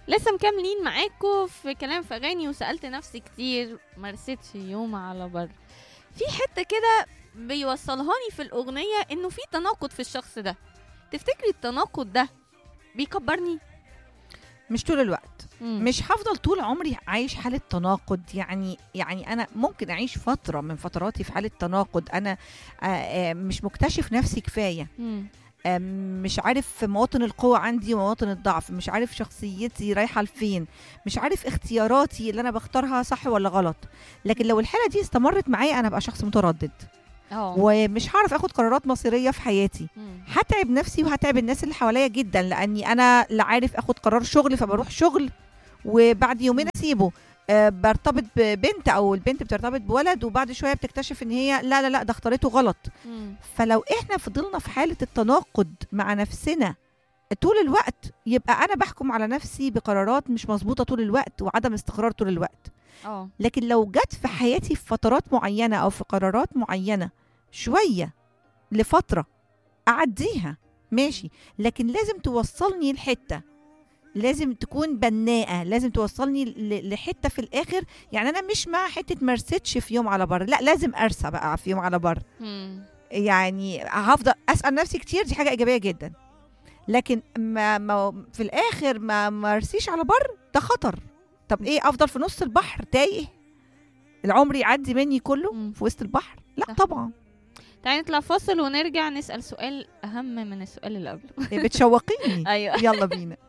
لسه مكملين معاكم في كلام في اغاني وسالت نفسي كتير ما رستش يوم على بر في حته كده بيوصلهاني في الاغنيه انه في تناقض في الشخص ده تفتكري التناقض ده بيكبرني مش طول الوقت مم. مش هفضل طول عمري عايش حالة تناقض يعني يعني أنا ممكن أعيش فترة من فتراتي في حالة تناقض أنا آه، آه، مش مكتشف نفسي كفاية مم. آه، مش عارف مواطن القوة عندي ومواطن الضعف مش عارف شخصيتي رايحة لفين مش عارف اختياراتي اللي أنا بختارها صح ولا غلط لكن لو الحالة دي استمرت معايا أنا بقى شخص متردد اه ومش هعرف اخد قرارات مصيرية في حياتي مم. هتعب نفسي وهتعب الناس اللي حواليا جدا لاني انا لا عارف اخد قرار شغل فبروح شغل وبعد يومين اسيبه آه، برتبط ببنت او البنت بترتبط بولد وبعد شويه بتكتشف ان هي لا لا لا ده اختارته غلط مم. فلو احنا فضلنا في حاله التناقض مع نفسنا طول الوقت يبقى انا بحكم على نفسي بقرارات مش مظبوطه طول الوقت وعدم استقرار طول الوقت اه لكن لو جت في حياتي في فترات معينه او في قرارات معينه شويه لفتره اعديها ماشي لكن لازم توصلني لحته لازم تكون بناءه لازم توصلني ل- لحته في الاخر يعني انا مش مع حته ما رستش في يوم على بر لا لازم ارسى بقى في يوم على بر مم. يعني هفضل اسال نفسي كتير دي حاجه ايجابيه جدا لكن ما, ما في الاخر ما مرسيش على بر ده خطر طب ايه افضل في نص البحر تايه العمر يعدي مني كله مم. في وسط البحر لا صح. طبعا تعالي نطلع فاصل ونرجع نسال سؤال اهم من السؤال اللي قبله بتشوقيني ايوه يلا بينا